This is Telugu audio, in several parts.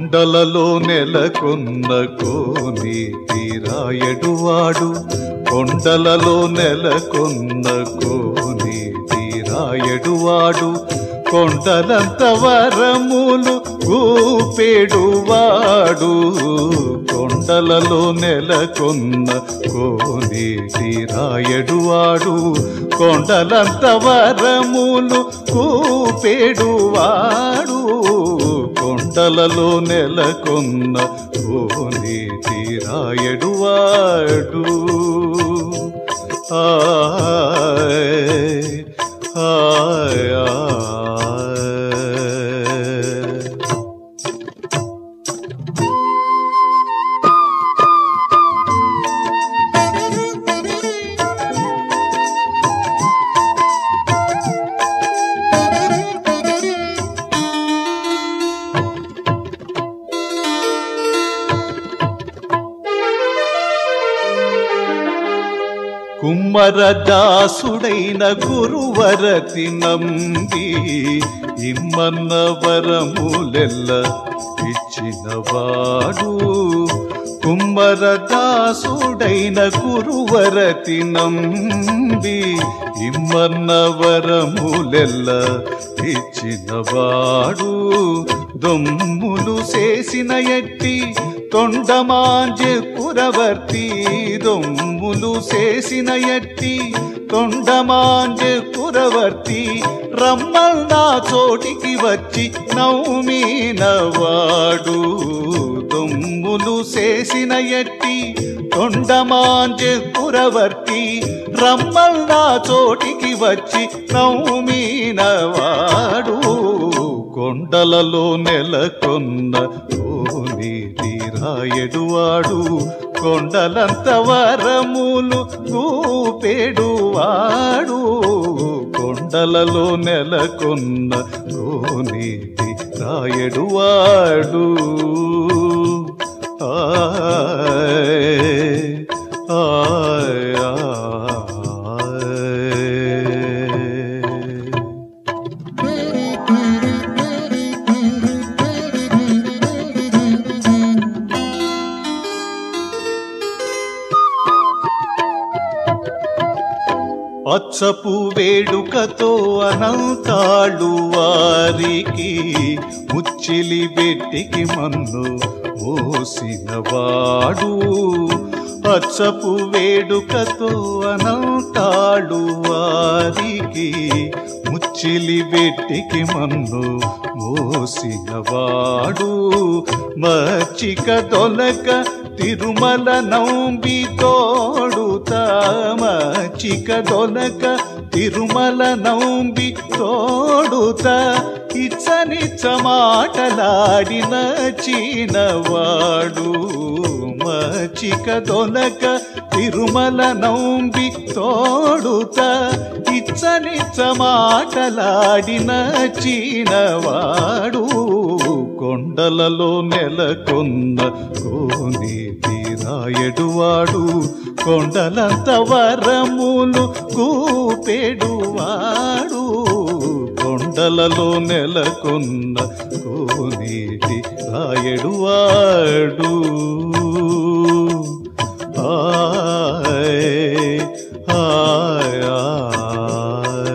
కొండలలో నెలకొన్న కోని తీరాయడువాడు కొండలలో నెలకొన్న కోని తీరాయడువాడు కొండలంత వరములు గూపెడువాడు కొండలలో నెలకొన్న కోని తీరాయడువాడు కొండలంత వరములు కూపెడువాడు కొండలలో నెలకొన్న కోని తీరాయడువాడు ఆయ్ ఆయ్ ఆయ్ కుమ్మరదాసుడైన గురువరతి నంబి ఇమ్మన్న వరములెల్ల ఇచ్చినవాడు కుమ్మరదాసుడైన గురువరతి నంబి ఇమ్మన్న వరములెల్ల ఇచ్చినవాడు దొమ్ములు చేసిన ఎట్టి తొండమాంజె పురవర్తి దొమ్ములు చేసిన ఎట్టి తొండమాంజె పురవర్తి రమ్మల్నా చోటికి వచ్చి నౌమీనవాడు దొమ్ములు చేసిన ఎట్టి తొండమాంజె పురవర్తి రమ్మల్నా చోటికి వచ్చి నౌమీనవాడు కొండలలో నెలకొన్న కోని తీరాయడువాడు కొండలంత వరములు గూపెడువాడు కొండలలో నెలకొన్న కోని తీరాయడువాడు ఆయ్ ఆయ్ ఆయ్ అచ్చపు వేడుకతో అనంతాళ్ళు వారికి ముచ్చిలి బెట్టికి మన్ను మోసినవాడు అచ్చపు వేడుకతో అనంతాళ్ళు వారికి ముచ్చిలి బెట్టికి మన్ను మోసినవాడు మచ్చిక దొలక తిరుమల నౌంబి తోడుత మచ్చిక దొలక తిరుమల నౌంబి తోడుత ఇచ్చనిచ్చ మాటలాడిన చీనవాడు మచ్చిక దొలక తిరుమల నౌంబి తోడుత ఇచ్చనిచ్చ మాటలాడిన చీనవాడు కొండలలో నెలకొన్న కోని తీరాయడువాడు కొండలంత వరములు కూపెడువాడు కొండలలో నెలకొన్న కోనేటి రాయడువాడు ఆయ్ ఆయ్ ఆయ్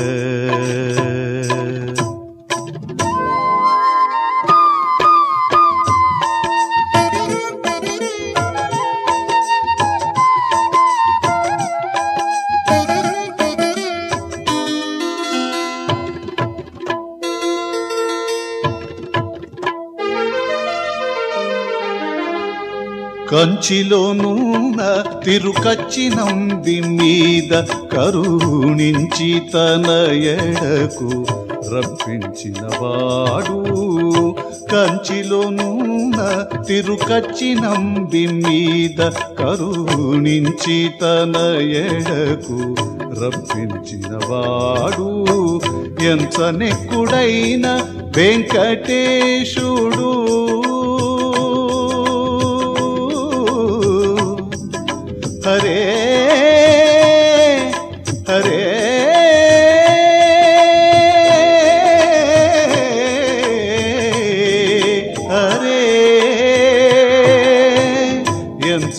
కంచిలోనూన తిరుకచ్చినంది మీద కరుణించి తన ఎడకు రప్పించినవాడు కంచిలోనూన తిరుకచ్చినంది మీద కరుణించి తన ఎడకు రప్పించినవాడు ఎంత నెక్కుడైన వెంకటేశుడు హరే హరే హరే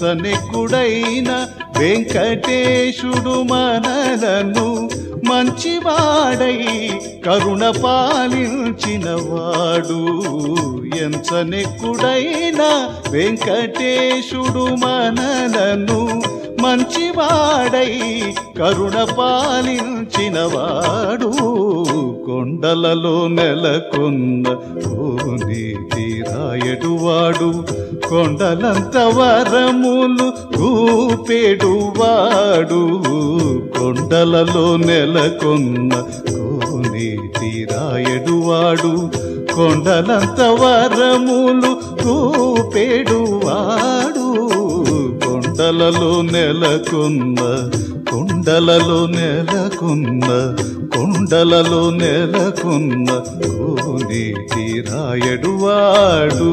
ఎంచనెక్కుడైన వెంకటేశుడు మనలను మంచివాడై కరుణ పాలించినవాడు ఎంచనెక్కుడైన వెంకటేశుడు మనలను మంచివాడై కరుణ పాలించినవాడు కొండలలో నెలకొన్న కోని తీరాయడువాడు కొండలంత వరములు కూపెడువాడు కొండలలో నెలకొన్న కోని తీరాయడువాడు కొండలంత వరములు కూపెడువాడు కొండలలో నెలకొన్న కొండలలో నెలకొన్న కొండలలో నెలకొన్న కోని తీరాయడువాడు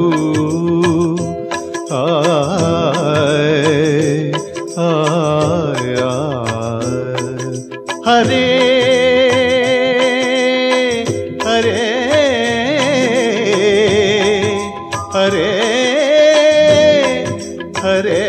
ఆయ్ ఆయ్ ఆయ్. హరే హరే హరే హరే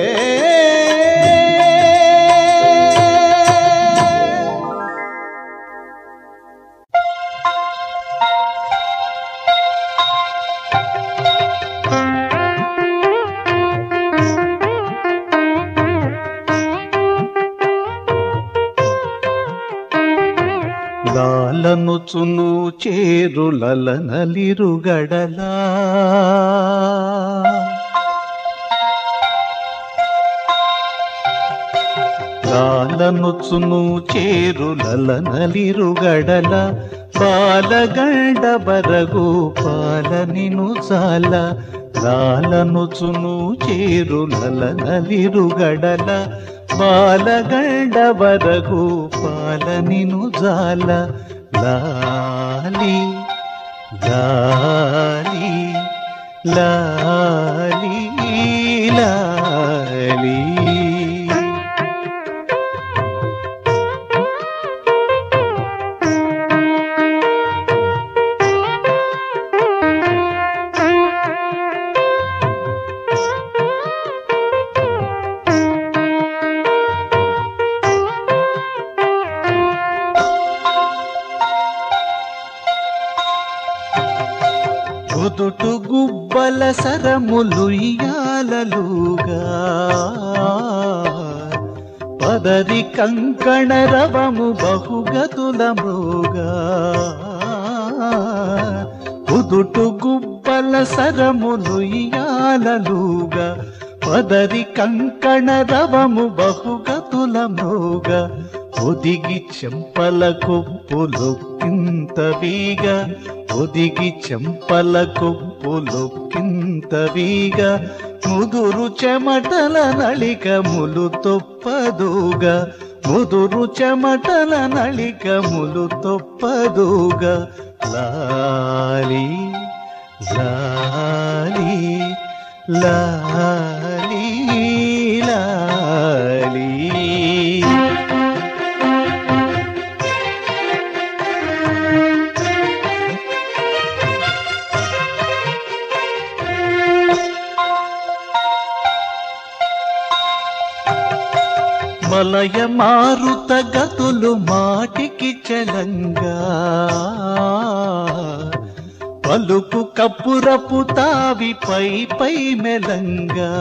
లాలనుచును చేరులల నలిరుగడలా లాలనుచును చేరులల నలిరుగడల బాలగండ బరగు పాలనిను చాల లాలనుచును చేరులల నలిరుగడల బాలగండ బరగు పాలనిను జాల లాలి లాలి లాలి లాలి కుదుటు గుబ్బల సరములు ఇయాలలుగా పదరి కంకణ రవము బహుగతుల మృగా కుదుటు గుబ్బల సరములు ఇయాలలుగా పదరి కంకణ రవము బహుగతుల మృగా ఒదిగి చెంపల కొప్పులొక్కింతవిగా ఒదిగి చెంపల కొప్పులొక్కింతవిగా ముదురు చెమటల నళికములు తొప్పదుగా ముదురు చెమటల నళికములు తొప్పదుగా లాలి లాలి లాలి లాలి మలయ మారుత గతులు మాటికి చలంగా పలుకు కప్పురపు తావి పై పై మెలంగా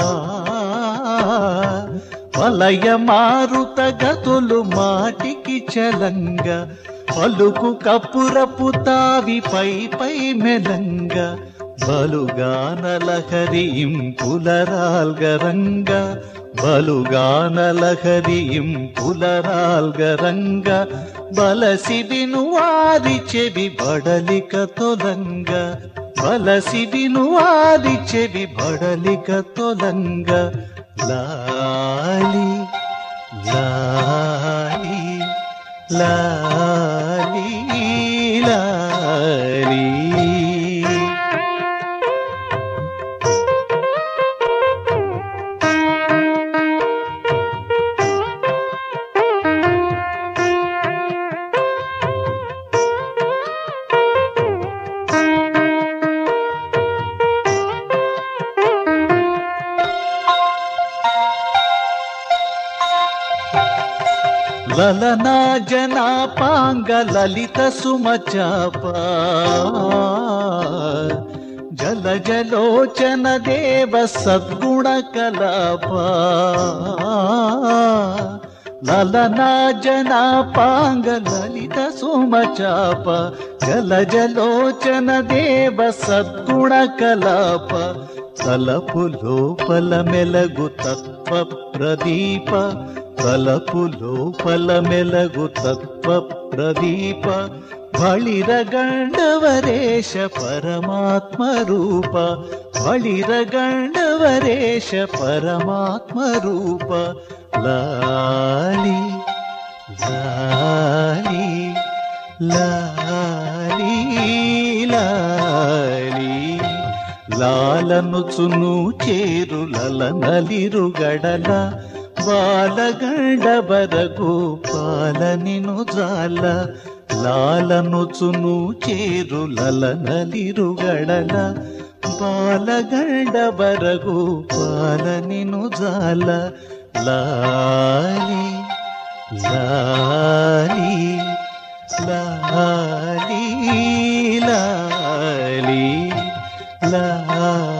మలయ మారుత గతులు మాటికి చలంగా పలుకు కప్పురపు తావి పై పై మెలంగా బలుగానలహరిం పులరాల్గరంగా బలుగానలహరిం పులరాల్గరంగా బలసిదిను వారి చెవి బడలిక తొలంగ బలసిదిను వారి చెవి బడలిక తొలంగ లాలి లాలి లాలి లాలి లలనా జనాపాంగ లలిత సుమచాప జల జలోచన దేవ సద్గుణ కలాప లలనా జనాపాంగ లలిత సుమచాప జల జలోచన దేవ సద్గుణ కలాప తలపు లోపల మెలగు తత్వ ప్రదీప తలపు లోపల మెలగు తత్వ ప్రదీప బళిరగండవరేశ పరమాత్మ రూప బళిరగండవరేశ పరమాత్మ రూప లాలి లాలి లాలి లాలి లాలనుచును చేరు లలనలిరుగడల బాలగండబరగు పాలనిను జాల లాలనుచును చేరు లలనలిరుగడల బాలగండబరగు పాలనిను జాల లాలి లాలి లాలి లాలి లాలి